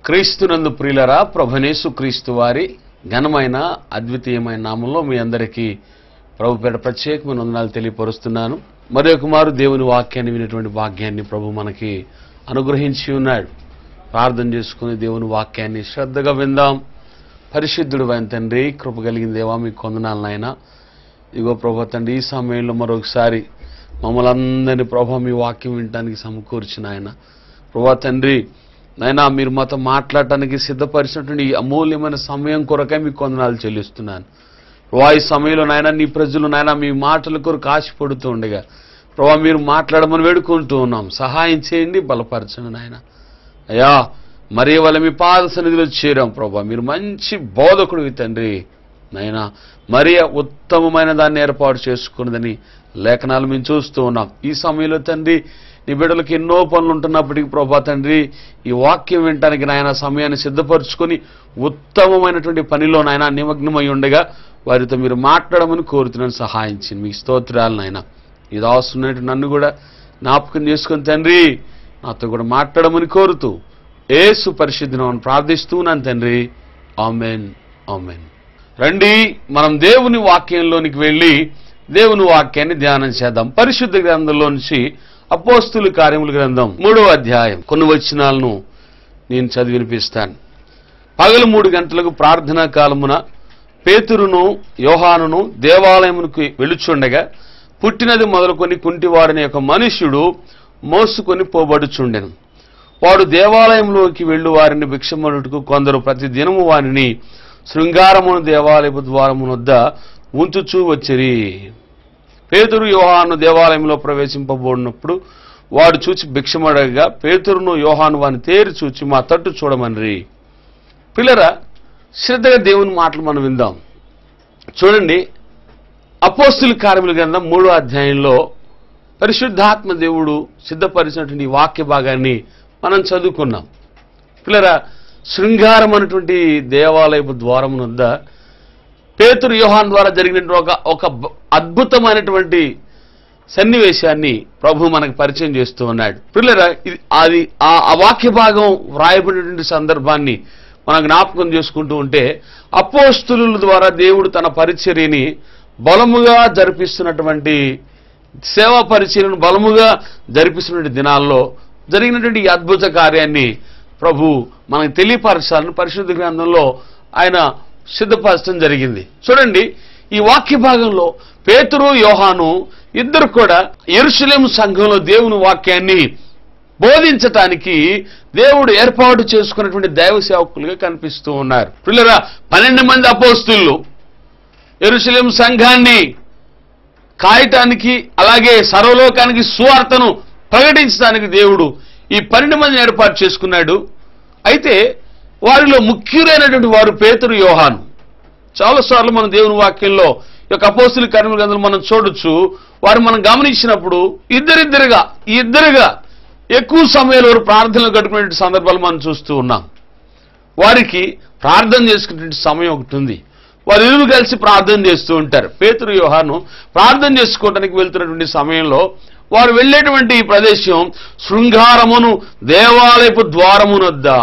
క్రీస్తునందు ప్రియులరా ప్రభనేసు క్రీస్తు వారి ఘనమైన అద్వితీయమైన నామంలో మీ అందరికీ ప్రభు పేట ప్రత్యేకమైన వందనాలు తెలియపరుస్తున్నాను మరి ఒక మారు దేవుని వాక్యాన్ని వినేటువంటి భాగ్యాన్ని ప్రభు మనకి అనుగ్రహించి ఉన్నాడు ప్రార్థన చేసుకుని దేవుని వాక్యాన్ని శ్రద్ధగా విందాం పరిశుద్ధుడు అయిన తండ్రి కృప కలిగిన దేవా మీకు కొందనాలు నాయన ఇగో ప్రభు తండ్రి ఈ సమయంలో మరొకసారి మమ్మల్ని అందరినీ ప్రభా మీ వాక్యం వినటానికి సమకూర్చిన ఆయన ప్రభా తండ్రి నాయనా మీరు మాతో మాట్లాడటానికి సిద్ధపరిచినటువంటి ఈ అమూల్యమైన సమయం కొరకే మీకు కొందనాలు చెల్లిస్తున్నాను ప్రభా ఈ సమయంలో నాయన నీ ప్రజలు నాయన మీ మాటల కొరకు ఆశపడుతూ ఉండగా ప్రభా మీరు మాట్లాడమని వేడుకుంటూ ఉన్నాం సహాయం చేయండి బలపరచండి నాయన అయ్యా మరి వాళ్ళ మీ పాద సన్నిధిలో చేరాం ప్రభా మీరు మంచి బోధకుడు తండ్రి నైనా మరి ఉత్తమమైన దాన్ని ఏర్పాటు చేసుకున్నదని లేఖనాలు మేము చూస్తూ ఉన్నాం ఈ సమయంలో తండ్రి నీ బిడ్డలకు ఎన్నో పనులు ఉంటున్నప్పటికీ ప్రభా తండ్రి ఈ వాక్యం వినటానికి నాయన సమయాన్ని సిద్ధపరచుకొని ఉత్తమమైనటువంటి పనిలో నాయన నిమగ్నమై ఉండగా వారితో మీరు మాట్లాడమని కోరుతున్నాను సహాయించింది మీ స్తోత్రాలు నాయన ఇది అవసరమైనటువంటి నన్ను కూడా జ్ఞాపకం చేసుకుని తండ్రి నాతో కూడా మాట్లాడమని కోరుతూ ఏసు పరిశుద్ధిని ప్రార్థిస్తున్నాను తండ్రి ఆమెన్ ఆమెన్ రండి మనం దేవుని వాక్యంలోనికి వెళ్ళి దేవుని వాక్యాన్ని ధ్యానం చేద్దాం పరిశుద్ధ గ్రంథంలో నుంచి అపోస్తుల కార్యముల గ్రంథం మూడవ అధ్యాయం కొన్ని వచనాలను నేను చదివి వినిపిస్తాను పగలు మూడు గంటలకు ప్రార్థనా కాలమున పేతురును యోహానును దేవాలయమునకు వెలుచుండగా పుట్టినది మొదలుకొని కుంటివాడని ఒక మనుష్యుడు మోసుకొని పోబడుచుండెను వాడు దేవాలయంలోకి వెళ్ళు వారిని భిక్షమనుటకు కొందరు ప్రతి దినము వారిని శృంగారమును దేవాలయపు ద్వారమునొద్ద ఉంచుచూ వచ్చిరి పేతురు యోహాను దేవాలయంలో ప్రవేశింపబడినప్పుడు వాడు చూచి భిక్షమడగా పేతురును యోహాను వాని తేరి చూచి మా తట్టు చూడమనిరి పిల్లరా శ్రద్ధగా దేవుని మాటలు మనం విందాం చూడండి అపోస్తుల కార్యముల గ్రంథం మూడో అధ్యాయంలో పరిశుద్ధాత్మ దేవుడు సిద్ధపరిచినటువంటి ఈ వాక్య భాగాన్ని మనం చదువుకున్నాం పిల్లరా శృంగారం అనేటువంటి దేవాలయపు ద్వారం వద్ద పేతురు యోహాన్ ద్వారా జరిగినటువంటి ఒక ఒక బ- అద్భుతమైనటువంటి సన్నివేశాన్ని ప్రభు మనకు పరిచయం చేస్తూ ఉన్నాడు పిల్లరా ఇది అది ఆ ఆ వాక్య భాగం వ్రాయబడినటువంటి సందర్భాన్ని మనం జ్ఞాపకం చేసుకుంటూ ఉంటే అపోస్తుల ద్వారా దేవుడు తన పరిచర్యని బలముగా జరిపిస్తున్నటువంటి సేవా పరిచర్యను బలముగా జరిపిస్తున్నటువంటి దినాల్లో జరిగినటువంటి ఈ అద్భుత కార్యాన్ని ప్రభు మనకు తెలియపరచాలని పరిశుద్ధ గ్రంథంలో ఆయన సిద్ధపరచడం జరిగింది చూడండి ఈ వాక్య భాగంలో పేతురు యోహాను ఇద్దరు కూడా ఎరుసలేము సంఘంలో దేవుని వాక్యాన్ని బోధించటానికి దేవుడు ఏర్పాటు చేసుకున్నటువంటి దైవ సేవకులుగా కనిపిస్తూ ఉన్నారు పిల్లరా పన్నెండు మంది అపోస్తులు ఎరుసలేం సంఘాన్ని కాయటానికి అలాగే సర్వలోకానికి సువార్తను ప్రకటించడానికి దేవుడు ఈ పన్నెండు మందిని ఏర్పాటు చేసుకున్నాడు అయితే వారిలో ముఖ్యులైనటువంటి వారు పేతురు యోహాను చాలాసార్లు మన దేవుని వాక్యంలో ఈ యొక్క అపోస్తుల కర్మల గ్రంథాలు మనం చూడొచ్చు వారు మనం గమనించినప్పుడు ఇద్దరిద్దరుగా ఈ ఇద్దరుగా ఎక్కువ సమయంలో వారు ప్రార్థనలు గడుపుకునే సందర్భాలు మనం చూస్తూ ఉన్నాం వారికి ప్రార్థన చేసుకునే సమయం ఒకటి ఉంది వారు ఇరువురు కలిసి ప్రార్థన చేస్తూ ఉంటారు పేతురు యోహాను ప్రార్థన చేసుకోవడానికి వెళ్తున్నటువంటి సమయంలో వారు వెళ్ళేటువంటి ఈ ప్రదేశం శృంగారమును దేవాలయపు ద్వారమునొద్దా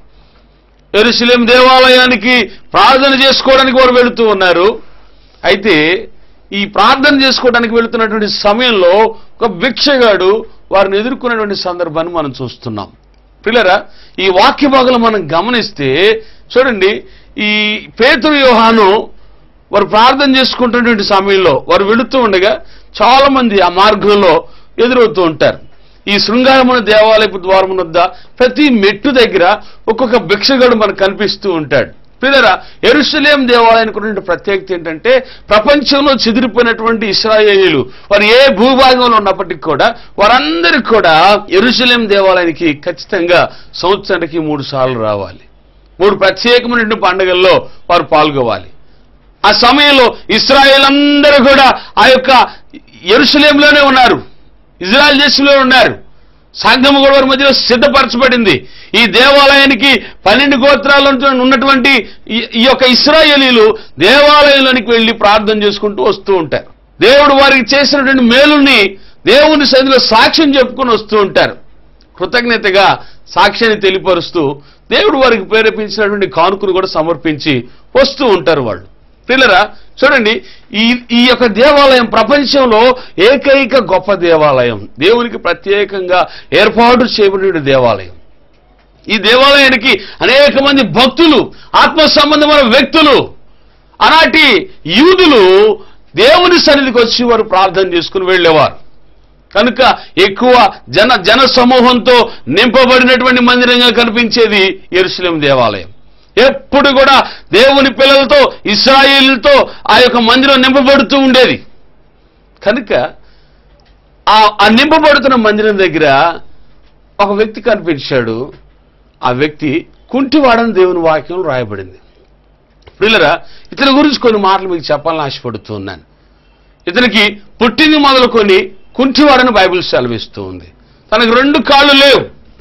ఎరుసలేం దేవాలయానికి ప్రార్థన చేసుకోవడానికి వారు వెళుతూ ఉన్నారు అయితే ఈ ప్రార్థన చేసుకోవడానికి వెళుతున్నటువంటి సమయంలో ఒక భిక్షగాడు వారిని ఎదుర్కొనేటువంటి సందర్భాన్ని మనం చూస్తున్నాం పిల్లరా ఈ వాక్య భాగంలో మనం గమనిస్తే చూడండి ఈ పేతురు యోహాను వారు ప్రార్థన చేసుకుంటున్నటువంటి సమయంలో వారు వెళుతూ ఉండగా చాలా మంది ఆ మార్గంలో ఎదురవుతూ ఉంటారు ఈ శృంగారమున దేవాలయపు ద్వారం వద్ద ప్రతి మెట్టు దగ్గర ఒక్కొక్క భిక్షగాడు మనకు కనిపిస్తూ ఉంటాడు పిల్లరా ఎరుసలేం దేవాలయానికి ఉన్నటువంటి ప్రత్యేకత ఏంటంటే ప్రపంచంలో చెదిరిపోయినటువంటి ఇస్రాయేలీలు వారు ఏ భూభాగంలో ఉన్నప్పటికీ కూడా వారందరికీ కూడా ఎరుసలేం దేవాలయానికి ఖచ్చితంగా సంవత్సరానికి మూడు సార్లు రావాలి మూడు ప్రత్యేకమైనటువంటి పండుగల్లో వారు పాల్గొవాలి ఆ సమయంలో ఇస్రాయేల్ అందరూ కూడా ఆ యొక్క ఎరుసలేంలోనే ఉన్నారు ఇజ్రాయల్ దేశంలో ఉన్నారు సంఘము కూడా వారి మధ్యలో సిద్ధపరచబడింది ఈ దేవాలయానికి పన్నెండు గోత్రాల్లో ఉన్నటువంటి ఈ- ఈ యొక్క ఇస్రాయేలీలు దేవాలయంలోనికి వెళ్లి ప్రార్థన చేసుకుంటూ వస్తూ ఉంటారు దేవుడు వారికి చేసినటువంటి మేలుని దేవుని సన్నిధిలో సాక్ష్యం చెప్పుకొని వస్తూ ఉంటారు కృతజ్ఞతగా సాక్ష్యాన్ని తెలియపరుస్తూ దేవుడు వారికి ప్రేరేపించినటువంటి కానుకను కూడా సమర్పించి వస్తూ ఉంటారు వాళ్ళు పిల్లరా చూడండి ఈ ఈ యొక్క దేవాలయం ప్రపంచంలో ఏకైక గొప్ప దేవాలయం దేవునికి ప్రత్యేకంగా ఏర్పాటు చేయబడిన దేవాలయం ఈ దేవాలయానికి అనేక మంది భక్తులు ఆత్మ సంబంధమైన వ్యక్తులు ఆనాటి యూదులు దేవుని సన్నిధికి వచ్చి వారు ప్రార్థన చేసుకుని వెళ్ళేవారు కనుక ఎక్కువ జన జన సమూహంతో నింపబడినటువంటి మందిరంగా కనిపించేది ఎరుసలేం దేవాలయం ఎప్పుడు కూడా దేవుని పిల్లలతో ఇస్రాయేలుతో ఆ యొక్క మందిరం నింపబడుతూ ఉండేది కనుక ఆ ఆ నింపబడుతున్న మందిరం దగ్గర ఒక వ్యక్తి కనిపించాడు ఆ వ్యక్తి కుంటివాడని దేవుని వాక్యం రాయబడింది పిల్లరా ఇతని గురించి కొన్ని మాటలు మీకు చెప్పాలని ఆశపడుతున్నాను ఇతనికి పుట్టింది మొదలుకొని కుంటివాడని బైబిల్ సెలవిస్తూ ఉంది తనకు రెండు కాళ్ళు లేవు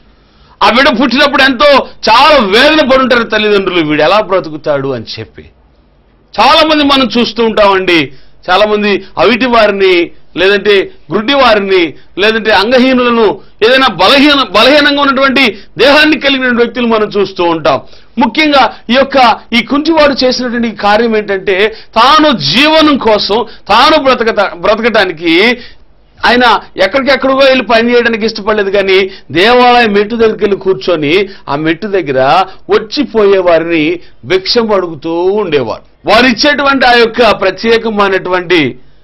ఆ బిడ్డ పుట్టినప్పుడు ఎంతో చాలా వేదన పడుంటారు తల్లిదండ్రులు వీడు ఎలా బ్రతుకుతాడు అని చెప్పి చాలా మంది మనం చూస్తూ ఉంటామండి చాలా మంది అవిటి వారిని లేదంటే గుడ్డి వారిని లేదంటే అంగహీనులను ఏదైనా బలహీన బలహీనంగా ఉన్నటువంటి దేహాన్ని కలిగిన వ్యక్తులు మనం చూస్తూ ఉంటాం ముఖ్యంగా ఈ యొక్క ఈ కుంటివాడు చేసినటువంటి ఈ కార్యం ఏంటంటే తాను జీవనం కోసం తాను బ్రతకట బ్రతకటానికి ఆయన ఎక్కడికెక్కడికో వెళ్ళి పని చేయడానికి ఇష్టపడలేదు కానీ దేవాలయం మెట్టు దగ్గరికి వెళ్ళి కూర్చొని ఆ మెట్టు దగ్గర వచ్చిపోయే వారిని భిక్షం అడుగుతూ ఉండేవారు వారు ఇచ్చేటువంటి ఆ యొక్క ప్రత్యేకమైనటువంటి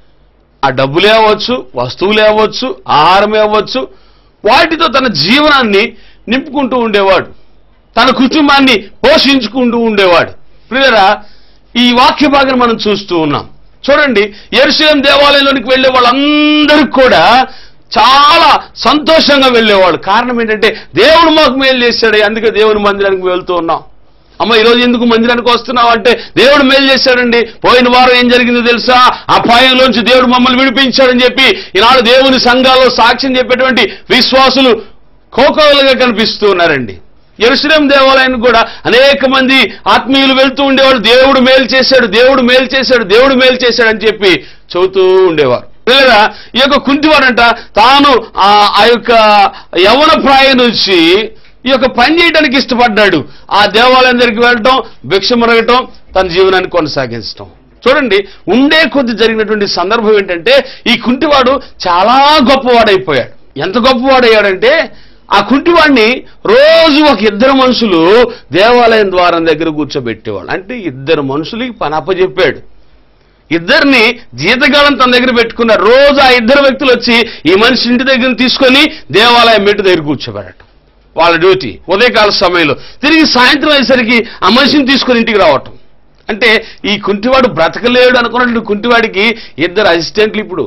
ఆ డబ్బులే అవ్వచ్చు వస్తువులే అవ్వచ్చు ఆహారమే అవ్వచ్చు వాటితో తన జీవనాన్ని నింపుకుంటూ ఉండేవాడు తన కుటుంబాన్ని పోషించుకుంటూ ఉండేవాడు ప్రియరా ఈ వాక్య భాగం మనం చూస్తూ ఉన్నాం చూడండి ఎరుసలేం దేవాలయంలోనికి వెళ్ళే వాళ్ళందరూ కూడా చాలా సంతోషంగా వెళ్ళేవాడు కారణం ఏంటంటే దేవుడు మాకు మేలు చేశాడు అందుకే దేవుని మందిరానికి వెళ్తూ ఉన్నాం అమ్మ ఈరోజు ఎందుకు మందిరానికి వస్తున్నావు అంటే దేవుడు మేలు చేశాడండి పోయిన వారం ఏం జరిగిందో తెలుసా అపాయంలోంచి దేవుడు మమ్మల్ని విడిపించాడని చెప్పి ఈనాడు దేవుని సంఘాల్లో సాక్ష్యం చెప్పేటువంటి విశ్వాసులు కోకోలుగా కనిపిస్తూ ఉన్నారండి ఎరుసలేం దేవాలయానికి కూడా అనేక మంది ఆత్మీయులు వెళ్తూ ఉండేవాళ్ళు దేవుడు మేలు చేశాడు దేవుడు మేలు చేశాడు దేవుడు మేలు చేశాడు అని చెప్పి చెబుతూ ఉండేవారు లేదా ఈ యొక్క కుంటివాడంట తాను ఆ ఆ యొక్క యవన ప్రాయం నుంచి ఈ యొక్క పని చేయడానికి ఇష్టపడ్డాడు ఆ దేవాలయం దగ్గరికి వెళ్ళటం భిక్ష మరగటం తన జీవనాన్ని కొనసాగించటం చూడండి ఉండే కొద్ది జరిగినటువంటి సందర్భం ఏంటంటే ఈ కుంటివాడు చాలా గొప్పవాడైపోయాడు ఎంత గొప్పవాడయ్యాడంటే ఆ కుంటివాడిని రోజు ఒక ఇద్దరు మనుషులు దేవాలయం ద్వారం దగ్గర కూర్చోబెట్టేవాళ్ళు అంటే ఇద్దరు మనుషులకి పని అప్పచెప్పాడు ఇద్దరిని జీతగాళం తన దగ్గర పెట్టుకున్నారు రోజు ఆ ఇద్దరు వ్యక్తులు వచ్చి ఈ మనిషి ఇంటి దగ్గర తీసుకొని దేవాలయం మెట్టు దగ్గర కూర్చోబెట్టడం వాళ్ళ డ్యూటీ ఉదయకాల సమయంలో తిరిగి సాయంత్రం అయ్యేసరికి ఆ మనిషిని తీసుకొని ఇంటికి రావటం అంటే ఈ కుంటివాడు బ్రతకలేడు అనుకున్నటువంటి కుంటివాడికి ఇద్దరు అసిస్టెంట్లు ఇప్పుడు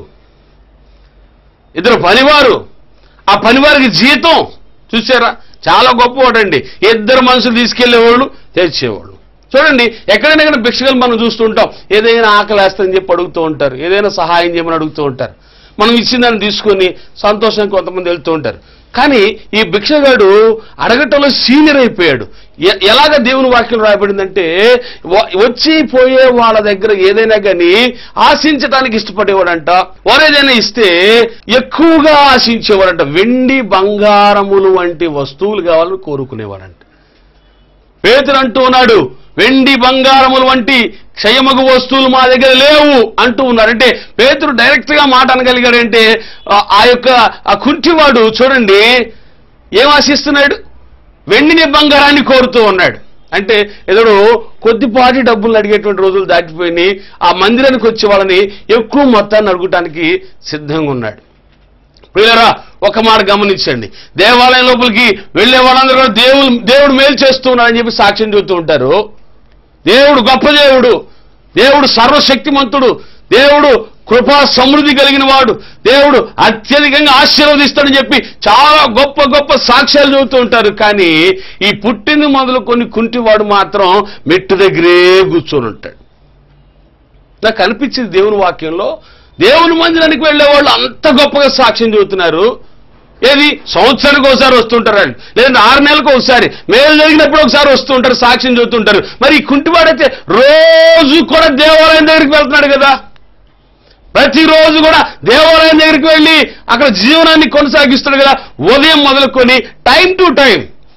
ఇద్దరు పనివారు ఆ పనివారికి జీతం చూసారా చాలా గొప్పవాడండి ఇద్దరు మనుషులు తీసుకెళ్లేవాళ్ళు తెచ్చేవాళ్ళు చూడండి ఎక్కడైనా ఎక్కడ భిక్షకులు మనం చూస్తూ ఉంటాం ఏదైనా ఆకలి వేస్తుందని చెప్పి అడుగుతూ ఉంటారు ఏదైనా సహాయం చేయమని అడుగుతూ ఉంటారు మనం ఇచ్చిన దాన్ని తీసుకొని సంతోషంగా కొంతమంది వెళ్తూ ఉంటారు కానీ ఈ భిక్షగాడు అడగటంలో సీనియర్ అయిపోయాడు ఎ- ఎలాగ దేవుని వాక్యం రాయబడిందంటే వ- వచ్చి పోయే వాళ్ళ దగ్గర ఏదైనా కానీ ఆశించడానికి ఇష్టపడేవాడంట వారు ఏదైనా ఇస్తే ఎక్కువగా ఆశించేవాడంట వెండి బంగారములు వంటి వస్తువులు కావాలని కోరుకునేవాడంట పేతురు అంటూ ఉన్నాడు వెండి బంగారములు వంటి క్షయమగు వస్తువులు మా దగ్గర లేవు అంటూ ఉన్నారు అంటే పేతురు డైరెక్ట్ గా మాట అనగలిగాడంటే ఆ- ఆ యొక్క ఆ కుంటివాడు చూడండి ఏం ఆశిస్తున్నాడు వెండిని బంగారాన్ని కోరుతూ ఉన్నాడు అంటే ఎదుడు కొద్దిపాటి డబ్బులు అడిగేటువంటి రోజులు దాటిపోయి ఆ మందిరానికి వచ్చే వాళ్ళని ఎక్కువ మొత్తాన్ని అడుగుటానికి సిద్ధంగా ఉన్నాడు ప్రియులరా ఒక మాట గమనించండి దేవాలయం లోపలికి వెళ్ళే వాళ్ళందరూ కూడా దేవుడు దేవుడు మేలు చేస్తూ ఉన్నాడని చెప్పి సాక్ష్యం చెబుతూ ఉంటారు దేవుడు గొప్ప దేవుడు దేవుడు సర్వశక్తిమంతుడు దేవుడు కృపా సమృద్ధి కలిగిన వాడు దేవుడు అత్యధికంగా ఆశీర్వదిస్తాడని చెప్పి చాలా గొప్ప గొప్ప సాక్ష్యాలు చెబుతూ ఉంటారు కానీ ఈ పుట్టింది మొదలు కొన్ని కుంటివాడు మాత్రం మెట్టు దగ్గరే కూర్చొని ఉంటాడు నాకు అనిపించింది దేవుని వాక్యంలో దేవుని మందిరానికి వెళ్ళే వాళ్ళు అంత గొప్పగా సాక్ష్యం చెబుతున్నారు ఏది సంవత్సరానికి ఒకసారి వస్తుంటారు వాళ్ళు లేదంటే ఆరు నెలలకు ఒకసారి మేలు జరిగినప్పుడు ఒకసారి వస్తుంటారు సాక్ష్యం చెబుతుంటారు మరి ఈ కుంటివాడైతే రోజు కూడా దేవాలయం దగ్గరికి వెళ్తున్నాడు కదా ప్రతిరోజు కూడా దేవాలయం దగ్గరికి వెళ్ళి అక్కడ జీవనాన్ని కొనసాగిస్తాడు కదా ఉదయం మొదలుకొని టైం టు టైం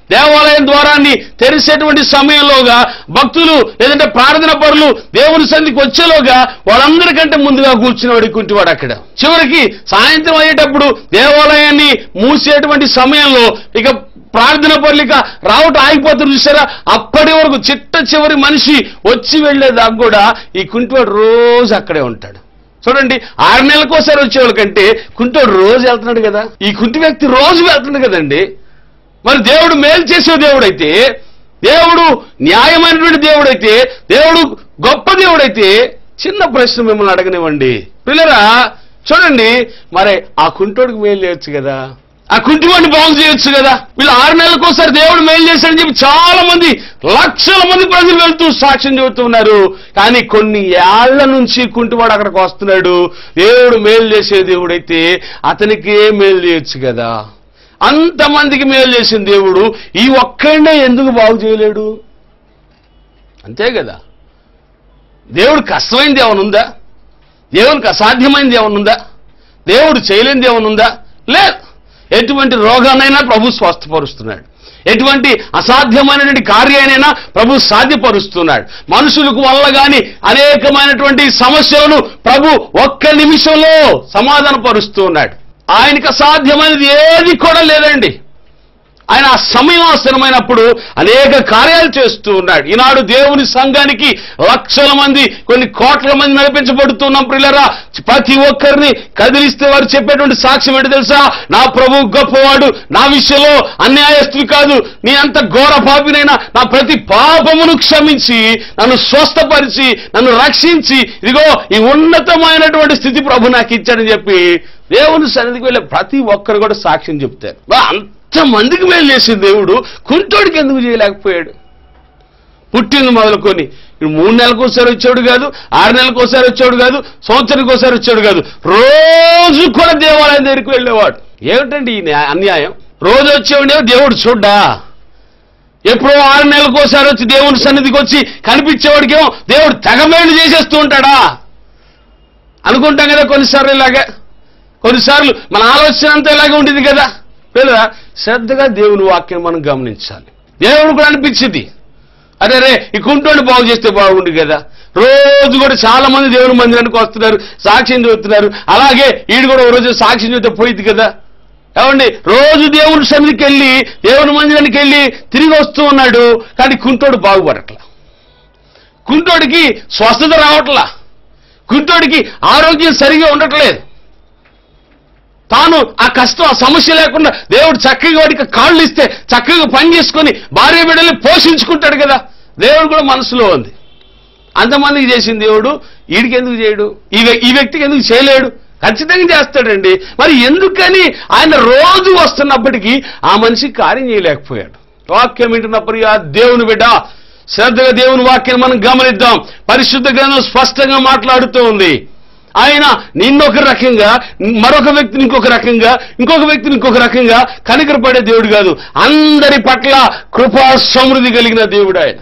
దేవాలయం ద్వారాన్ని తెరిచేటువంటి సమయంలోగా భక్తులు లేదంటే ప్రార్థన పరులు దేవుని సంధికి వచ్చేలోగా వాళ్ళందరికంటే ముందుగా కూర్చునేవాడు కుంటివాడు అక్కడ చివరికి సాయంత్రం అయ్యేటప్పుడు దేవాలయాన్ని మూసేటువంటి సమయంలో ఇక ప్రార్థన పర్లిక రావటం ఆగిపోతుంది చూసారా అప్పటి వరకు చిట్ట చివరి మనిషి వచ్చి వెళ్లేదాకా కూడా ఈ కుంటివాడు రోజు అక్కడే ఉంటాడు చూడండి ఆరు నెలలకు ఒకసారి వచ్చేవాళ్ళ కంటే కుంటోడు రోజు వెళ్తున్నాడు కదా ఈ కుంటి వ్యక్తి రోజు వెళ్తున్నాడు కదండి మరి దేవుడు మేలు చేసే దేవుడైతే దేవుడు న్యాయమైనటువంటి దేవుడైతే దేవుడు గొప్ప దేవుడైతే చిన్న ప్రశ్న మిమ్మల్ని అడగనివ్వండి పిల్లరా చూడండి మరి ఆ కుంటోడికి మేలు చేయొచ్చు కదా ఆ కుంటివాడిని బాగు చేయొచ్చు కదా వీళ్ళు ఆరు నెలలకు ఒకసారి దేవుడు మేలు చేశాడని చెప్పి చాలా మంది లక్షల మంది ప్రజలు వెళ్తూ సాక్ష్యం చెబుతున్నారు కానీ కొన్ని ఏళ్ల నుంచి కుంటివాడు అక్కడికి వస్తున్నాడు దేవుడు మేలు చేసే దేవుడైతే అతనికి ఏ మేలు చేయొచ్చు కదా అంతమందికి మేలు చేసిన దేవుడు ఈ ఒక్కడే ఎందుకు బాగు చేయలేడు అంతే కదా దేవుడు కష్టమైంది ఏమైనా ఉందా దేవునికి అసాధ్యమైనది ఏమైనా ఉందా దేవుడు చేయలేనిది ఏమైనా ఉందా లేదు ఎటువంటి రోగానైనా ప్రభు స్వస్థపరుస్తున్నాడు ఎటువంటి అసాధ్యమైనటువంటి కార్యానైనా ప్రభు సాధ్యపరుస్తున్నాడు మనుషులకు వల్ల గాని అనేకమైనటువంటి సమస్యలను ప్రభు ఒక్క నిమిషంలో సమాధానపరుస్తూ ఉన్నాడు ఆయనకు అసాధ్యమైనది ఏది కూడా లేదండి ఆయన ఆ సమయం ఆసనమైనప్పుడు అనేక కార్యాలు చేస్తూ ఉన్నాడు ఈనాడు దేవుని సంఘానికి లక్షల మంది కొన్ని కోట్ల మంది నడిపించబడుతున్నాం ప్రిల్లరా ప్రతి ఒక్కరిని కదిలిస్తే వారు చెప్పేటువంటి సాక్ష్యం ఏంటి తెలుసా నా ప్రభు గొప్పవాడు నా విషయంలో అన్యాయస్తువి కాదు నీ అంత ఘోర పాపినైనా నా ప్రతి పాపమును క్షమించి నన్ను స్వస్థపరిచి నన్ను రక్షించి ఇదిగో ఈ ఉన్నతమైనటువంటి స్థితి ప్రభు నాకు ఇచ్చాడని చెప్పి దేవుని సన్నిధికి వెళ్ళే ప్రతి ఒక్కరు కూడా సాక్ష్యం చెప్తారు బా, అంత మందికి మేలు చేసిన దేవుడు కుంటోడికి ఎందుకు చేయలేకపోయాడు పుట్టింది మొదలుకొని ఇప్పుడు మూడు నెలలకు ఒకసారి వచ్చాడు కాదు ఆరు నెలలకు ఒకసారి వచ్చాడు కాదు సంవత్సరానికి ఒకసారి వచ్చాడు కాదు రోజు కూడా దేవాలయం దగ్గరికి వెళ్ళేవాడు ఏమిటండి ఈ న్యాయ- అన్యాయం రోజు వచ్చేవాడే దేవుడు చూడ్డా ఎప్పుడో ఆరు నెలలకు ఒకసారి వచ్చి దేవుని సన్నిధికి వచ్చి కనిపించేవాడికేమో దేవుడు తెగమేలు చేసేస్తూ ఉంటాడా అనుకుంటాం కదా కొన్నిసార్లు ఇలాగా కొన్నిసార్లు మన ఆలోచన అంతా ఇలాగే ఉంటుంది కదా లేదా శ్రద్ధగా దేవుని వాక్యం మనం గమనించాలి దేవుడు కూడా అనిపించింది అదే రే ఈ కుంటోని బాగు చేస్తే బాగుండు కదా రోజు కూడా చాలా మంది దేవుని మందిరానికి వస్తున్నారు సాక్ష్యం చెబుతున్నారు అలాగే ఈడు కూడా ఒక రోజు సాక్ష్యం చెబితే పోయింది కదా ఏమండి రోజు దేవుని సన్నిధికి వెళ్ళి దేవుని మందిరానికి వెళ్ళి తిరిగి వస్తూ ఉన్నాడు కానీ కుంటోడు బాగుపడట్లా కుంటోడికి స్వస్థత రావట్లా కుంటోడికి ఆరోగ్యం సరిగా ఉండట్లేదు తాను ఆ కష్టం ఆ సమస్య లేకుండా దేవుడు చక్కగా వాడికి కాళ్ళు ఇస్తే చక్కగా పని చేసుకొని భార్య బిడ్డల్ని పోషించుకుంటాడు కదా దేవుడు కూడా మనసులో ఉంది అంతమందికి చేసిన దేవుడు వీడికి ఎందుకు చేయడు ఈ వ్య- ఈ వ్యక్తికి ఎందుకు చేయలేడు ఖచ్చితంగా చేస్తాడండి మరి ఎందుకని ఆయన రోజు వస్తున్నప్పటికీ ఆ మనిషి కార్యం చేయలేకపోయాడు వాక్యం వింటున్న ప్రియా దేవుని బిడ్డ శ్రద్ధగా దేవుని వాక్యాన్ని మనం గమనిద్దాం పరిశుద్ధ గ్రంథం స్పష్టంగా మాట్లాడుతూ ఉంది ఆయన నిన్నొక రకంగా మరొక వ్యక్తిని ఇంకొక రకంగా ఇంకొక వ్యక్తిని ఇంకొక రకంగా కనికరపడే దేవుడు కాదు అందరి పట్ల కృపా సమృద్ధి కలిగిన దేవుడు ఆయన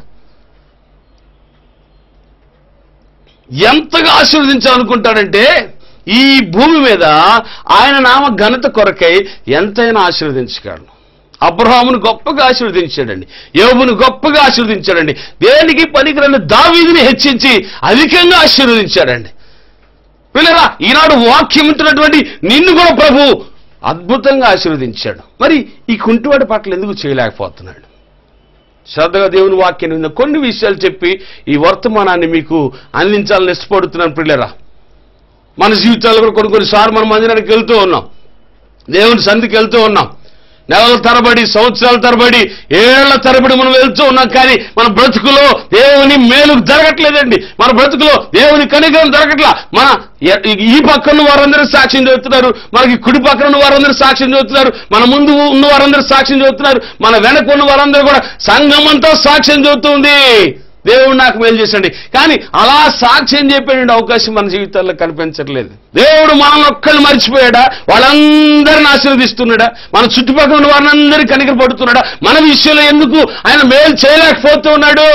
ఎంతగా ఆశీర్వదించాలనుకుంటాడంటే ఈ భూమి మీద ఆయన నామ ఘనత కొరకై ఎంతైనా ఆశీర్వదించగలడు అబ్రహామును గొప్పగా ఆశీర్వదించాడండి యోబును గొప్పగా ఆశీర్వదించాడండి దేనికి పనికిరని దావీదిని హెచ్చించి అధికంగా ఆశీర్వదించాడండి వీళ్ళరా ఈనాడు వాక్యం ఉంటున్నటువంటి నిన్ను కూడా ప్రభు అద్భుతంగా ఆశీర్వదించాడు మరి ఈ కుంటివాడి పట్ల ఎందుకు చేయలేకపోతున్నాడు శ్రద్ధగా దేవుని వాక్యం విన్న కొన్ని విషయాలు చెప్పి ఈ వర్తమానాన్ని మీకు అందించాలని ఇష్టపడుతున్నాను పిల్లరా మన జీవితాల్లో కూడా కొన్ని కొన్నిసార్లు మన మందిరానికి వెళ్తూ ఉన్నాం దేవుని సంధికి వెళ్తూ ఉన్నాం నెలల తరబడి సంవత్సరాల తరబడి ఏళ్ల తరబడి మనం వెళ్తూ ఉన్నాం కానీ మన బ్రతుకులో దేవుని మేలు జరగట్లేదండి మన బ్రతుకులో దేవుని కనికరం జరగట్లా మన ఎ- ఈ పక్కన వారందరూ సాక్ష్యం చెబుతున్నారు మనకి కుడి పక్కన ఉన్న వారందరూ సాక్ష్యం చెబుతున్నారు మన ముందు ఉన్న వారందరూ సాక్ష్యం చెబుతున్నారు మన వెనక ఉన్న వారందరూ కూడా సంఘం అంతా సాక్ష్యం చెబుతుంది దేవుడు నాకు మేలు చేసండి కానీ అలా సాక్ష్యం చెప్పేటువంటి అవకాశం మన జీవితాల్లో కనిపించట్లేదు దేవుడు మనల్ని ఒక్కళ్ళు మర్చిపోయాడా వాళ్ళందరిని ఆశీర్వదిస్తున్నాడా మన చుట్టుపక్కల ఉన్న వారిని కనికర పడుతున్నాడా మన విషయంలో ఎందుకు ఆయన మేలు చేయలేకపోతూ ఉన్నాడు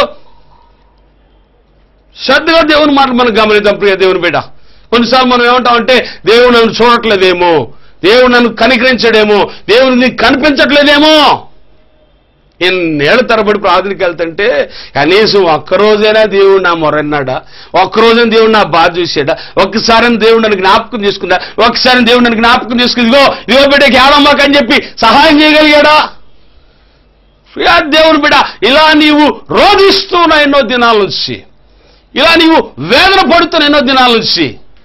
శ్రద్ధగా దేవుని మాటలు మనం గమనిద్దాం ప్రియ దేవుని బిడ్డ కొన్నిసార్లు మనం ఏమంటామంటే దేవుడు నన్ను చూడట్లేదేమో దేవుడు నన్ను కనికరించడేమో దేవుడు నీకు కనిపించట్లేదేమో ఎన్నేళ్ల తరబడి ప్రార్థనకి వెళ్తుంటే కనీసం ఒక్కరోజైనా దేవుడు నా మొరన్నాడా ఒక్కరోజైనా దేవుడు నా బాధ చూసాడా ఒక్కసారి దేవుడు నన్ను జ్ఞాపకం చేసుకున్నా ఒక్కసారి దేవుడు నన్ను జ్ఞాపకం చేసుకుని ఇదిగో ఇదిగో బిడ్డ కేళమ్మకి అని చెప్పి సహాయం చేయగలిగాడా ప్రియా దేవుని బిడ్డ ఇలా నీవు రోధిస్తున్న ఎన్నో దినాల నుంచి ఇలా నీవు వేదన పడుతున్న ఎన్నో దినాల నుంచి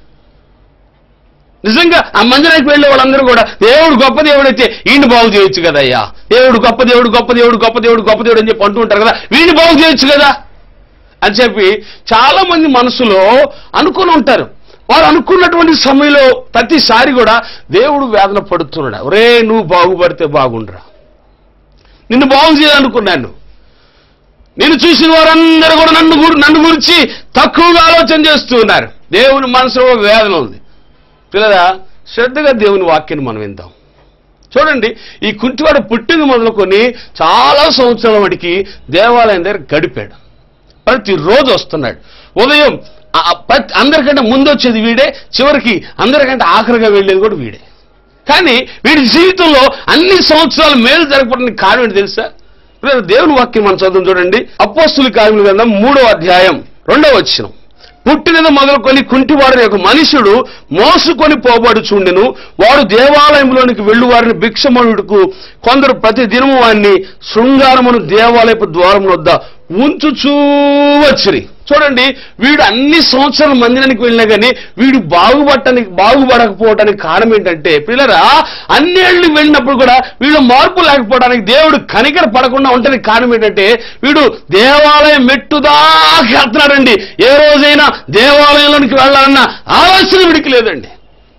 నిజంగా ఆ మందిరానికి వెళ్ళే వాళ్ళందరూ కూడా దేవుడు గొప్ప దేవుడైతే వీడిని బాగు చేయొచ్చు కదయ్యా దేవుడు గొప్ప దేవుడు గొప్ప దేవుడు గొప్ప దేవుడు గొప్ప దేవుడు అని చెప్పి అంటూ ఉంటారు కదా వీడిని బాగు చేయొచ్చు కదా అని చెప్పి చాలా మంది మనసులో అనుకుని ఉంటారు వారు అనుకున్నటువంటి సమయంలో ప్రతిసారి కూడా దేవుడు వేదన పడుతున్నాడు ఒరే నువ్వు బాగుపడితే బాగుండరా నిన్ను బాగు చేయాలనుకున్నాను నేను చూసిన వారందరూ కూడా నన్ను గురి- నన్ను గురించి తక్కువగా ఆలోచన చేస్తూ ఉన్నారు దేవుని మనసులో వేదన ఉంది పిల్లరా శ్రద్ధగా దేవుని వాక్యాన్ని మనం విందాం చూడండి ఈ కుంటివాడు పుట్టిన మొదలుకొని చాలా సంవత్సరాల వాడికి దేవాలయం దగ్గర గడిపాడు ప్రతిరోజు వస్తున్నాడు ఉదయం ఆ- ఆ ప్రతి అందరికంటే ముందు వచ్చేది వీడే చివరికి అందరికంటే ఆఖరిగా వెళ్ళేది కూడా వీడే కానీ వీడి జీవితంలో అన్ని సంవత్సరాలు మేలు జరగడానికి కారణం ఏంటి తెలుసా ఇప్పుడు దేవుని వాక్యం మనం చదువు చూడండి అపోస్తుల కార్యముల గ్రంథం మూడో అధ్యాయం రెండో వచ్చిన పుట్టినది మొదలుకొని కుంటివాడని ఒక మనుషుడు మోసుకొని పోబడుచుండెను వాడు దేవాలయంలోనికి వెళ్ళు వారిని భిక్షమణుడుకు కొందరు ప్రతి దినము వారిని శృంగారమును దేవాలయపు ద్వారం వద్ద ఉంచుచూ వచ్చిరి చూడండి వీడు అన్ని సంవత్సరాల మందిరానికి వెళ్ళినా కానీ వీడు బాగుపడటానికి బాగుపడకపోవటానికి కారణం ఏంటంటే పిల్లరా అన్నేళ్ళు వెళ్ళినప్పుడు కూడా వీళ్ళు మార్పు లేకపోవడానికి దేవుడు కనికర పడకుండా ఉండడానికి కారణం ఏంటంటే వీడు దేవాలయం మెట్టుదాకా వెళ్తున్నాడండి ఏ రోజైనా దేవాలయంలోనికి వెళ్ళాలన్న ఆలోచన వీడికి లేదండి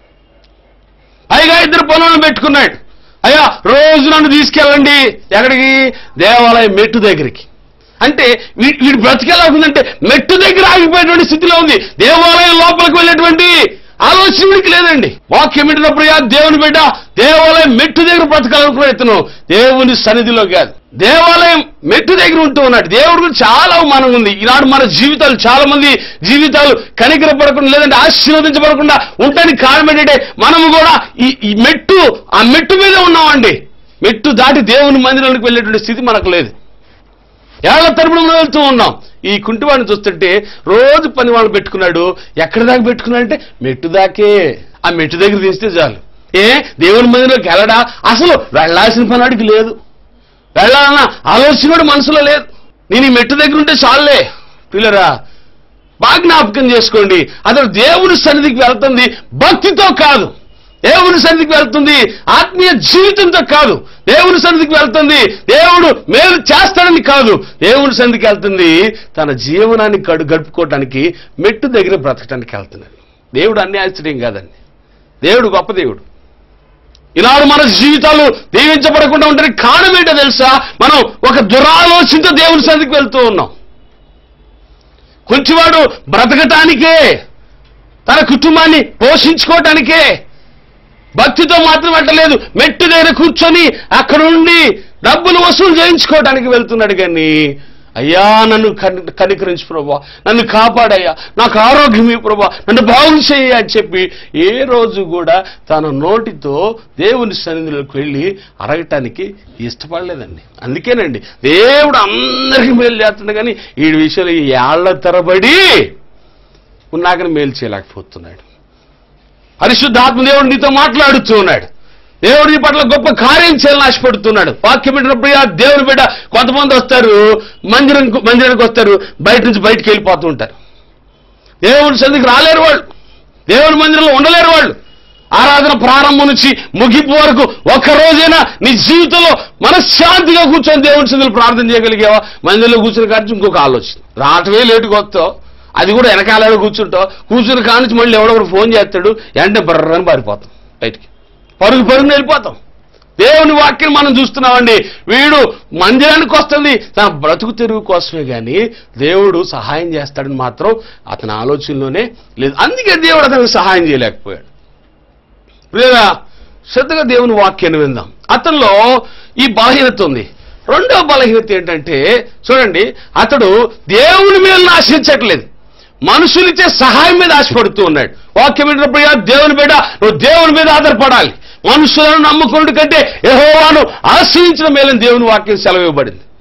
పైగా ఇద్దరు పొలంలో పెట్టుకున్నాడు అయ్యా రోజు నన్ను తీసుకెళ్ళండి ఎక్కడికి దేవాలయం మెట్టు దగ్గరికి అంటే వీ- వీడు బ్రతికేలా ఉందంటే మెట్టు దగ్గర ఆగిపోయేటువంటి స్థితిలో ఉంది దేవాలయం లోపలికి వెళ్ళేటువంటి ఆలోచన వీడికి లేదండి వాక్యం వింటున్నప్పుడు యా దేవుని బిడ్డ దేవాలయం మెట్టు దగ్గర బ్రతకాలనుకున్న ఇతను దేవుని సన్నిధిలో కాదు దేవాలయం మెట్టు దగ్గర ఉంటూ ఉన్నాడు దేవుడు గురించి చాలా అవమానం ఉంది ఈనాడు మన జీవితాలు చాలా మంది జీవితాలు కనికరపడకుండా లేదంటే ఆశీర్వదించబడకుండా ఉండడానికి కారణం ఏంటంటే మనము కూడా ఈ ఈ మెట్టు ఆ మెట్టు మీద ఉన్నామండి మెట్టు దాటి దేవుని మందిరానికి వెళ్ళేటువంటి స్థితి మనకు లేదు ఏళ్ల తరపున మనం వెళ్తూ ఉన్నాం ఈ కుంటివాడిని చూస్తుంటే రోజు పని వాళ్ళు పెట్టుకున్నాడు ఎక్కడి దాకా పెట్టుకున్నాడంటే మెట్టు దాకే ఆ మెట్టు దగ్గర తీస్తే చాలు ఏ దేవుని మందిరంలోకి వెళ్ళడా అసలు వెళ్ళాల్సిన పని వాడికి లేదు వెళ్ళాలన్న ఆలోచన కూడా మనసులో లేదు నేను ఈ మెట్టు దగ్గర ఉంటే చాలులే పిల్లరా బాగా జ్ఞాపకం చేసుకోండి అతడు దేవుని సన్నిధికి వెళ్తుంది భక్తితో కాదు దేవుని సన్నిధికి వెళ్తుంది ఆత్మీయ జీవితంతో కాదు దేవుని సన్నిధికి వెళ్తుంది దేవుడు మేలు చేస్తాడని కాదు దేవుని సన్నిధికి వెళ్తుంది తన జీవనాన్ని గడు గడుపుకోవడానికి మెట్టు దగ్గర బ్రతకడానికి వెళ్తున్నాడు దేవుడు అన్ని ఆశ్చర్యం కాదండి దేవుడు గొప్ప దేవుడు ఈనాడు మన జీవితాలు దీవించబడకుండా ఉండడానికి కారణం ఏంటో తెలుసా మనం ఒక దురాలోచనతో దేవుని సన్నిధికి వెళ్తూ ఉన్నాం కొంచెవాడు బ్రతకటానికే తన కుటుంబాన్ని పోషించుకోవటానికే భక్తితో మాత్రం వెళ్ళలేదు మెట్టు దగ్గర కూర్చొని అక్కడ ఉండి డబ్బులు వసూలు చేయించుకోవడానికి వెళ్తున్నాడు కానీ అయ్యా నన్ను కని- కనికరించు ప్రభా నన్ను కాపాడయ్యా నాకు ఆరోగ్యం ఈ ప్రభా నన్ను బాగు చేయ అని చెప్పి ఏ రోజు కూడా తన నోటితో దేవుని సన్నిధిలోకి వెళ్ళి అరగటానికి ఇష్టపడలేదండి అందుకేనండి దేవుడు అందరికీ మేలు చేస్తున్నాడు కానీ ఈ విషయంలో ఈ ఏళ్ల తరబడి ఉన్నాకని మేలు చేయలేకపోతున్నాడు పరిశుద్ధాత్మ దేవుడు నీతో మాట్లాడుతూ ఉన్నాడు దేవుడు నీ పట్ల గొప్ప కార్యం చేయాలని ఆశపడుతున్నాడు వాక్యం పెట్టినప్పుడు ఆ దేవుని బిడ్డ కొంతమంది వస్తారు మందిరం మందిరానికి వస్తారు బయట నుంచి బయటికి వెళ్ళిపోతూ ఉంటారు దేవుని సన్నిధికి రాలేరు వాళ్ళు దేవుని మందిరంలో ఉండలేరు వాళ్ళు ఆరాధన ప్రారంభం నుంచి ముగింపు వరకు ఒక్క రోజైనా నీ జీవితంలో మనశ్శాంతిగా కూర్చొని దేవుని సన్నిధిలో ప్రార్థన చేయగలిగావా మందిరంలో కూర్చుని కాడిచి ఇంకొక ఆలోచన రావటమే లేటుగా వస్తావు అది కూడా వెనకాల కూర్చుంటావు కూర్చుని కానించి మళ్ళీ ఎవడో ఒకడు ఫోన్ చేస్తాడు వెంటనే బర్రని పారిపోతాం బయటికి పరుగు పరుగుని వెళ్ళిపోతాం దేవుని వాక్యం మనం చూస్తున్నామండి వీడు మందిరానికి వస్తుంది తన బ్రతుకు తెరుగు కోసమే కానీ దేవుడు సహాయం చేస్తాడని మాత్రం అతని ఆలోచనలోనే లేదు అందుకే దేవుడు అతనికి సహాయం చేయలేకపోయాడు లేదా శ్రద్ధగా దేవుని వాక్యాన్ని విందాం అతనిలో ఈ బలహీనత ఉంది రెండో బలహీనత ఏంటంటే చూడండి అతడు దేవుని మీద ఆశించట్లేదు మనుషులిచ్చే సహాయం మీద ఆశపడుతూ ఉన్నాడు వాక్యం వింటున్నప్పుడు "యా దేవుని బిడ్డ నువ్వు దేవుని మీద ఆధారపడాలి మనుషులను నమ్ముకున్నట్టు కంటే యెహోవాను ఆశ్రయించిన మేలని దేవుని వాక్యం సెలవు ఇవ్వబడింది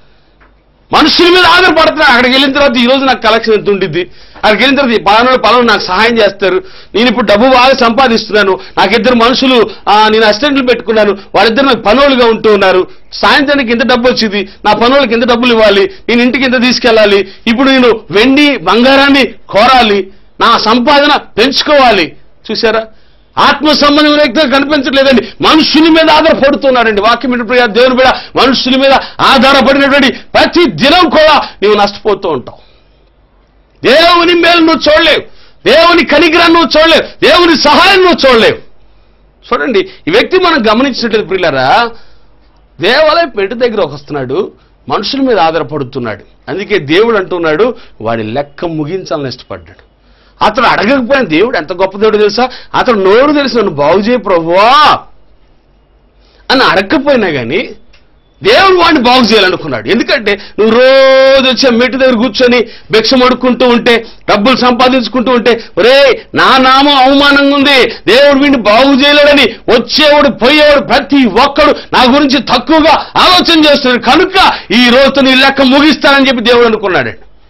మనుషుల మీద ఆధారపడుతున్నాడు అక్కడికి వెళ్ళిన తర్వాత ఈ రోజు నాకు కలెక్షన్ ఎంత ఉండిద్ది అక్కడికి వెళ్ళిన తర్వాత ఈ పలానా పలానా నాకు సహాయం చేస్తారు నేను ఇప్పుడు డబ్బు బాగా సంపాదిస్తున్నాను నాకు ఇద్దరు మనుషులు ఆ, నేను అసిస్టెంట్లు పెట్టుకున్నాను వాళ్ళిద్దరు నాకు పనులుగా ఉంటూ ఉన్నారు సాయంత్రానికి ఎంత డబ్బు వచ్చింది నా పనులకి ఎంత డబ్బులు ఇవ్వాలి నేను ఇంటికి ఎంత తీసుకెళ్ళాలి ఇప్పుడు నేను వెండి బంగారాన్ని కోరాలి నా సంపాదన పెంచుకోవాలి చూసారా ఆత్మ సంబంధమైన వ్యక్తిగా కనిపించట్లేదండి మనుషుల మీద ఆధారపడుతున్నాడండి వాక్యం ఏంటి ప్రియ దేవుని మీద మనుషుల మీద ఆధారపడినటువంటి ప్రతి దినం కూడా నీవు నష్టపోతూ ఉంటావు దేవుని మేలు నువ్వు చూడలేవు దేవుని కనిగ్రహం నువ్వు చూడలేవు దేవుని సహాయం నువ్వు చూడలేవు చూడండి ఈ వ్యక్తి మనం గమనించినట్లయితే ప్రియులరా దేవాలయం పెట్టి దగ్గర ఒక వస్తున్నాడు మనుషుల మీద ఆధారపడుతున్నాడు అందుకే దేవుడు అంటున్నాడు వాడి లెక్క ముగించాలని ఇష్టపడ్డాడు అతను అడగకపోయిన దేవుడు ఎంత గొప్ప దేవుడు తెలుసా అతను నోరు తెలిసి నన్ను బాగు చేయ ప్రభువా అని అడగకపోయినా కానీ దేవుడు వాడిని బాగు చేయాలనుకున్నాడు ఎందుకంటే నువ్వు రోజు వచ్చే మెట్టు దగ్గర కూర్చొని భిక్షం అడుక్కుంటూ ఉంటే డబ్బులు సంపాదించుకుంటూ ఉంటే ఒరే నా నామం అవమానంగా ఉంది దేవుడు వీడిని బాగు చేయలేడని వచ్చేవాడు పోయేవాడు ప్రతి ఒక్కడు నా గురించి తక్కువగా ఆలోచన చేస్తున్నాడు కనుక ఈ రోజుతో నీ లెక్క ముగిస్తానని చెప్పి దేవుడు అనుకున్నాడు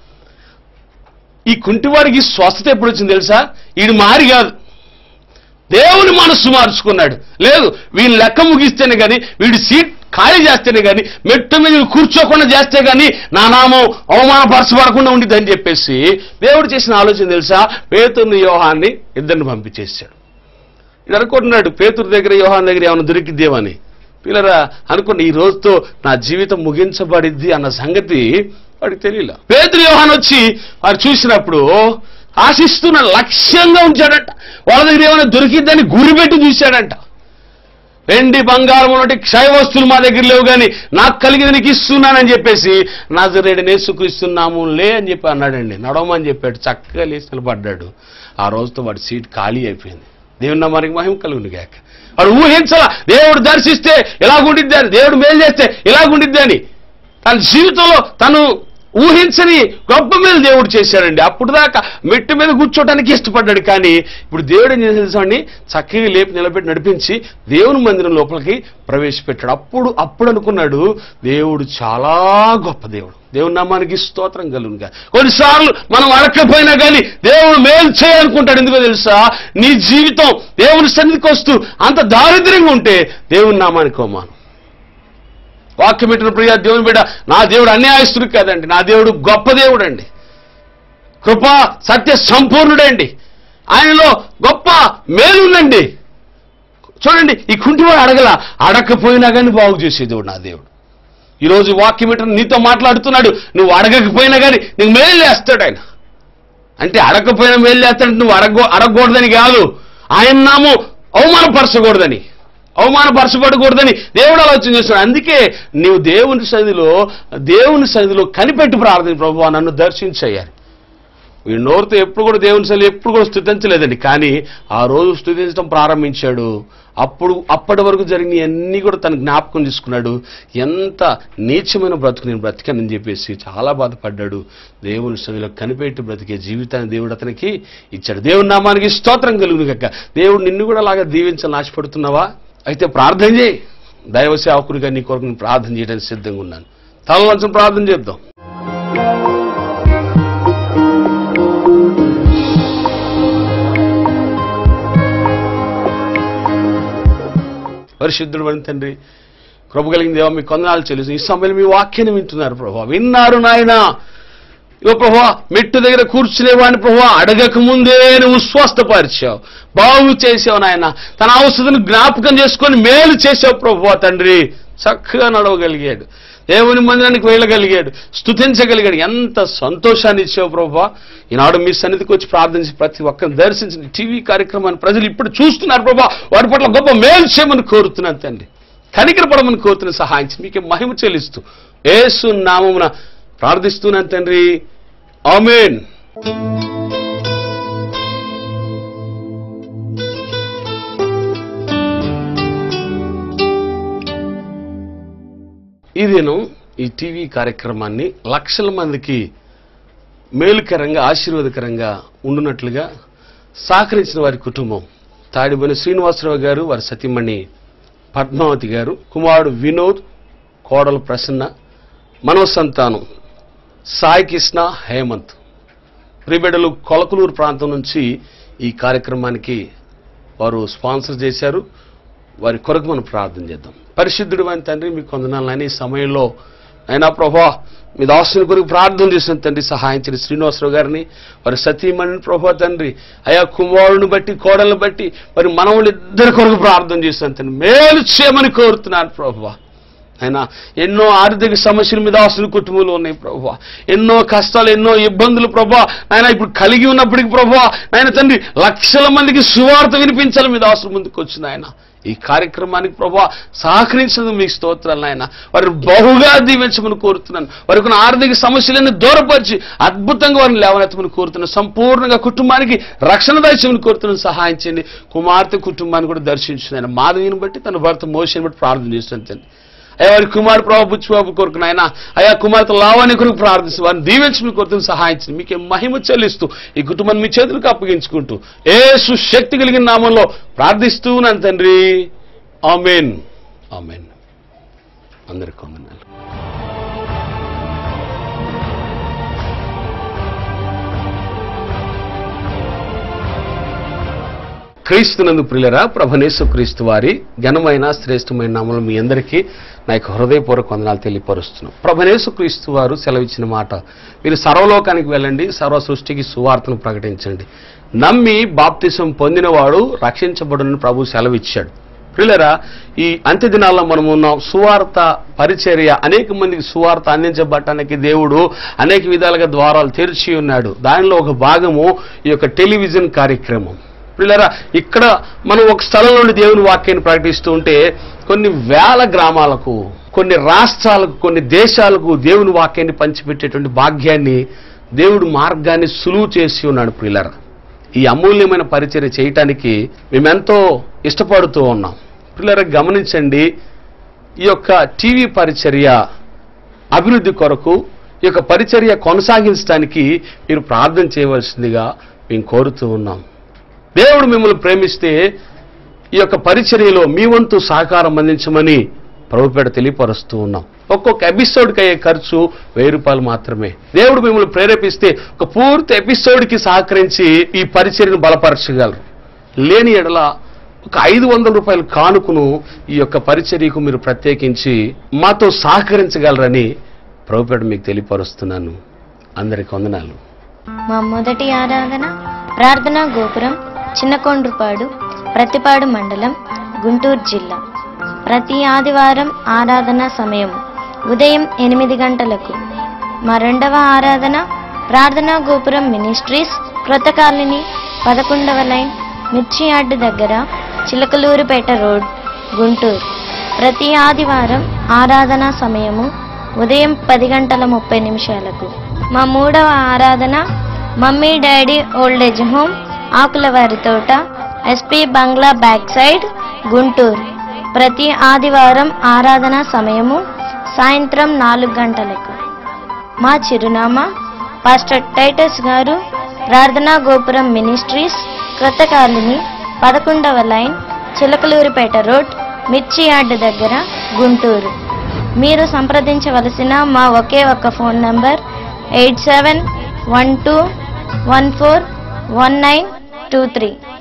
ఈ కుంటివాడికి స్వస్థత ఎప్పుడు వచ్చింది తెలుసా వీడు మారి కాదు దేవుని మనస్సు మార్చుకున్నాడు లేదు వీని లెక్క ముగిస్తేనే కానీ వీడి సీట్ ఖాళీ చేస్తేనే కానీ మెట్టు మీద కూర్చోకుండా చేస్తే కానీ నా నామం అవమానపరచబడకుండా ఉండిద్దని చెప్పేసి దేవుడు చేసిన ఆలోచన తెలుసా పేతుర్ని యోహాన్ని ఇద్దరిని పంపించేశాడు ఇది అనుకుంటున్నాడు పేతురు దగ్గర యోహాన్ దగ్గర ఏమైనా దొరికిద్దేమని పిల్లరా అనుకోండి ఈ రోజుతో నా జీవితం ముగించబడిద్ది అన్న సంగతి వాడికి తెలియలే పేతురు యోహాన్ వచ్చి వాడు చూసినప్పుడు ఆశిస్తున్న లక్ష్యంగా ఉంచాడట వాళ్ళ దగ్గర ఏమైనా దొరికిద్దని గురిపెట్టి చూశాడంట వెండి బంగారం ఉన్నటి క్షయ వస్తువులు మా దగ్గర లేవు కానీ నాకు కలిగింది నీకు ఇస్తున్నానని చెప్పేసి నాజరేడు నేసుక్రీస్తున్నాము లే అని చెప్పి అన్నాడండి నడవమని చెప్పాడు చక్కగా లేచి నిలబడ్డాడు ఆ రోజుతో వాడి సీట్ ఖాళీ అయిపోయింది దేవుని నమ్మరికి మహిమ కలుగును గాక వాడు ఊహించలా దేవుడు దర్శిస్తే ఎలాగుండిద్ది అని దేవుడు మేలు చేస్తే ఎలాగుండిద్ది అని తన జీవితంలో తను ఊహించని గొప్ప మేలు దేవుడు చేశాడండి అప్పుడు దాకా మెట్టు మీద కూర్చోవడానికి ఇష్టపడ్డాడు కానీ ఇప్పుడు దేవుడు ఏం చేసిన తెలుసండి చక్కగా లేపి నిలబెట్టి నడిపించి దేవుని మందిరం లోపలికి ప్రవేశపెట్టాడు అప్పుడు అప్పుడు అనుకున్నాడు దేవుడు చాలా గొప్ప దేవుడు దేవుని నామానికి స్తోత్రం కలుగునుగా కొన్నిసార్లు మనం అడగకపోయినా కానీ దేవుడు మేలు చేయాలనుకుంటాడు ఎందుకో తెలుసా నీ జీవితం దేవుని సన్నిధికి వస్తూ అంత దారిద్ర్యంగా ఉంటే దేవుని నామానికి అవమానం వాక్యం పెట్టిన ప్రియ దేవుని బిడ్డ నా దేవుడు అన్యాయస్తుడు కాదండి నా దేవుడు గొప్ప దేవుడు అండి కృప సత్య సంపూర్ణుడండి ఆయనలో గొప్ప మేలుందండి చూడండి ఈ కుంటివాడు అడగల అడగకపోయినా కానీ బాగు చేసే దేవుడు నా దేవుడు ఈరోజు వాక్యం పెట్టిన నీతో మాట్లాడుతున్నాడు నువ్వు అడగకపోయినా కానీ నీకు మేలు చేస్తాడు ఆయన అంటే అడగకపోయినా మేలు చేస్తాడంటే నువ్వు అడగ అడగకూడదని కాదు ఆయన నామం అవమానపరచకూడదని అవమానపరచబడకూడదని దేవుడు ఆలోచన చేస్తున్నాడు అందుకే నీవు దేవుని సన్నిధిలో దేవుని సన్నిధిలో కనిపెట్టి ప్రార్థన ప్రభు నన్ను దర్శించయ్యారు వీడు నోరుతో ఎప్పుడు కూడా దేవుని సన్నిధి ఎప్పుడు కూడా స్థుతించలేదండి కానీ ఆ రోజు స్థుతించడం ప్రారంభించాడు అప్పుడు అప్పటి వరకు జరిగిన అన్నీ కూడా తన జ్ఞాపకం తీసుకున్నాడు ఎంత నీచమైన బ్రతుకు నేను బ్రతికానని చెప్పేసి చాలా బాధపడ్డాడు దేవుని సన్నిధిలో కనిపెట్టి బ్రతికే జీవితాన్ని దేవుడు అతనికి ఇచ్చాడు దేవుని నామానికి స్తోత్రం కలుగును కక్క దేవుడు నిన్ను కూడా అలాగా దీవించాలని ఆశపడుతున్నావా అయితే ప్రార్థన చేయి దైవ సేవకునిగా నీ కొరకు నేను ప్రార్థన చేయడానికి సిద్ధంగా ఉన్నాను తల వంచం ప్రార్థన చేద్దాం పరిశుద్ధుడు పడిన తండ్రి కృప కలిగిన దేవా మీ కొందనాలు చెల్లిసి ఈ సమయంలో మీ వాక్యాన్ని వింటున్నారు ప్రభా విన్నారు నాయన ఇగో ప్రభా మెట్టు దగ్గర కూర్చునేవాడిని ప్రభా అడగక ముందే నువ్వు స్వస్థపరిచావు బాగు చేసావు నాయన తన అవసరం జ్ఞాపకం చేసుకొని మేలు చేసావు ప్రభా తండ్రి చక్కగా నడవగలిగాడు దేవుని మందిరానికి వెళ్ళగలిగాడు స్తుతించగలిగాడు ఎంత సంతోషాన్ని ఇచ్చావు ప్రభా ఈనాడు మీ సన్నిధికి వచ్చి ప్రార్థించి ప్రతి ఒక్కరిని దర్శించిన టీవీ కార్యక్రమాన్ని ప్రజలు ఇప్పుడు చూస్తున్నారు ప్రభా వాటి పట్ల గొప్ప మేలు చేయమని కోరుతున్నాను తండ్రి కనికరపడమని కోరుతున్న సహాయం చేయి. మీకే మహిమ చెల్లిస్తూ ఏసు నామమున ప్రార్థిస్తున్నాను తండ్రి ఆమెన్ ఈ దినం ఈ టీవీ కార్యక్రమాన్ని లక్షల మందికి మేలుకరంగా ఆశీర్వాదకరంగా ఉండునట్లుగా సహకరించిన వారి కుటుంబం తాడిబోని శ్రీనివాసరావు గారు వారి సతీమణి పద్మావతి గారు కుమారుడు వినోద్ కోడలు ప్రసన్న మనవ సంతానం సాయి కృష్ణ హేమంత్ ప్రిబిడలు కొలకలూరు ప్రాంతం నుంచి ఈ కార్యక్రమానికి వారు స్పాన్సర్ చేశారు వారి కొరకు మనం ప్రార్థన చేద్దాం పరిశుద్ధుడు అని తండ్రి మీకు కొందనాలని ఈ సమయంలో అయినా ప్రభా మీ దాసుని కొరకు ప్రార్థన చేసిన తండ్రి సహాయం చేయండి శ్రీనివాసరావు గారిని వారి సతీమణిని ప్రభా తండ్రి అయా కుమారుని బట్టి కోడలను బట్టి మరి మనవులు ఇద్దరి కొరకు ప్రార్థన చేసిన తండ్రి మేలు చేయమని కోరుతున్నాను ప్రభా అయినా ఎన్నో ఆర్థిక సమస్యలు మీద ఆస్తుల కుటుంబంలో ఉన్నాయి ప్రభా ఎన్నో కష్టాలు ఎన్నో ఇబ్బందులు ప్రభా ఆయన ఇప్పుడు కలిగి ఉన్నప్పటికీ ప్రభా నాయన తండ్రి లక్షల మందికి సువార్త వినిపించాలి మీద ఆస్తుల ముందుకు వచ్చిన ఆయన ఈ కార్యక్రమానికి ప్రభా సహకరించడం మీకు స్తోత్రాలు నాయన వారిని బహుగా దీవించమని కోరుతున్నాను వారికి ఉన్న ఆర్థిక సమస్యలన్నీ దూరపరిచి అద్భుతంగా వారిని లేవనెత్తమని కోరుతున్నాను సంపూర్ణంగా కుటుంబానికి రక్షణ దర్శనమని కోరుతున్నాను సహాయం చేయండి కుమార్తె కుటుంబాన్ని కూడా దర్శించింది ఆయన మాధవిని బట్టి తన భర్త మోషని బట్టి ప్రార్థన చేస్తాను తండ్రి అయ్యా వారి కుమార్ ప్రభు బుచ్చిబాబు కొరకు నాయన అయ్యా కుమార్తె లావాణి కొరకు ప్రార్థిస్తూ వారిని దీవించి కొరకు సహాయించి మీకే మహిమ చెల్లిస్తూ ఈ కుటుంబాన్ని మీ చేతులకు అప్పగించుకుంటూ ఏ సుశక్తి కలిగిన నామంలో ప్రార్థిస్తూ ఉన్నాను తండ్రి ఆమెన్ ఆమెన్ అందరికి వందనాలు క్రీస్తునందు ప్రియులరా ప్రభనేసు క్రీస్తు వారి ఘనమైన శ్రేష్టమైన నామలు మీ అందరికీ నా యొక్క హృదయపూర్వక వందనాలు తెలియపరుస్తున్నాం ప్రభనేసు క్రీస్తు వారు సెలవిచ్చిన మాట మీరు సర్వలోకానికి వెళ్ళండి సర్వ సృష్టికి సువార్తను ప్రకటించండి నమ్మి బాప్తిసం పొందినవాడు రక్షించబడునని ప్రభు సెలవిచ్చాడు ప్రియులరా ఈ అంత్య దినాల్లో మనం ఉన్నాం సువార్త పరిచర్య అనేక మందికి సువార్త అందించబడటానికి దేవుడు అనేక విధాలుగా ద్వారాలు తెరిచి ఉన్నాడు దానిలో ఒక భాగము ఈ యొక్క టెలివిజన్ కార్యక్రమం పిల్లరా ఇక్కడ మనం ఒక స్థలం నుండి దేవుని వాక్యాన్ని ప్రకటిస్తూ ఉంటే కొన్ని వేల గ్రామాలకు కొన్ని రాష్ట్రాలకు కొన్ని దేశాలకు దేవుని వాక్యాన్ని పంచిపెట్టేటువంటి భాగ్యాన్ని దేవుడు మార్గాన్ని సులువు చేసి ఉన్నాడు పిల్లరా ఈ అమూల్యమైన పరిచర్య చేయటానికి మేమెంతో ఇష్టపడుతూ ఉన్నాం పిల్లరా గమనించండి ఈ యొక్క టీవీ పరిచర్య అభివృద్ధి కొరకు ఈ యొక్క పరిచర్య కొనసాగించడానికి మీరు ప్రార్థన చేయవలసిందిగా మేము కోరుతూ ఉన్నాం దేవుడు మిమ్మల్ని ప్రేమిస్తే ఈ యొక్క పరిచర్యలో మీ వంతు సహకారం అందించమని ప్రభుపేట తెలియపరుస్తూ ఉన్నాం ఒక్కొక్క ఎపిసోడ్కి అయ్యే ఖర్చు వెయ్యి రూపాయలు మాత్రమే దేవుడు మిమ్మల్ని ప్రేరేపిస్తే ఒక పూర్తి ఎపిసోడ్కి సహకరించి ఈ పరిచర్యను బలపరచగలరు లేని ఎడల ఒక ఐదు వందల రూపాయల కానుకను ఈ యొక్క పరిచర్యకు మీరు ప్రత్యేకించి మాతో సహకరించగలరని ప్రభుపేట మీకు తెలియపరుస్తున్నాను అందరికి వందనాలు మా మొదటి ఆరాధన ప్రార్థనా గోపురం చిన్నకొండ్రుపాడు ప్రతిపాడు మండలం గుంటూరు జిల్లా ప్రతి ఆదివారం ఆరాధన సమయం ఉదయం ఎనిమిది గంటలకు మా రెండవ ఆరాధన ప్రార్థనా గోపురం మినిస్ట్రీస్ క్రొత్త కాలనీ పదకొండవ లైన్ మిర్చి యార్డు దగ్గర చిలకలూరుపేట రోడ్ గుంటూరు ప్రతి ఆదివారం ఆరాధన సమయము ఉదయం పది గంటల ముప్పై నిమిషాలకు మా మూడవ Aradhana mummy daddy old age home ఆకులవారి తోట SP bungalow back side Guntur ప్రతి ఆదివారం ఆరాధన సమయము సాయంత్రం నాలుగు గంటలకు మా చిరునామా పాస్టర్ టైటస్ గారు ప్రార్థనా గోపురం మినిస్ట్రీస్ క్రొత్త కాలనీ పదకొండవ లైన్ చిలకలూరిపేట రోడ్ మిర్చి యార్డు దగ్గర గుంటూరు మీరు సంప్రదించవలసిన మా ఒకే ఒక్క phone number eight seven one two one four one nine two three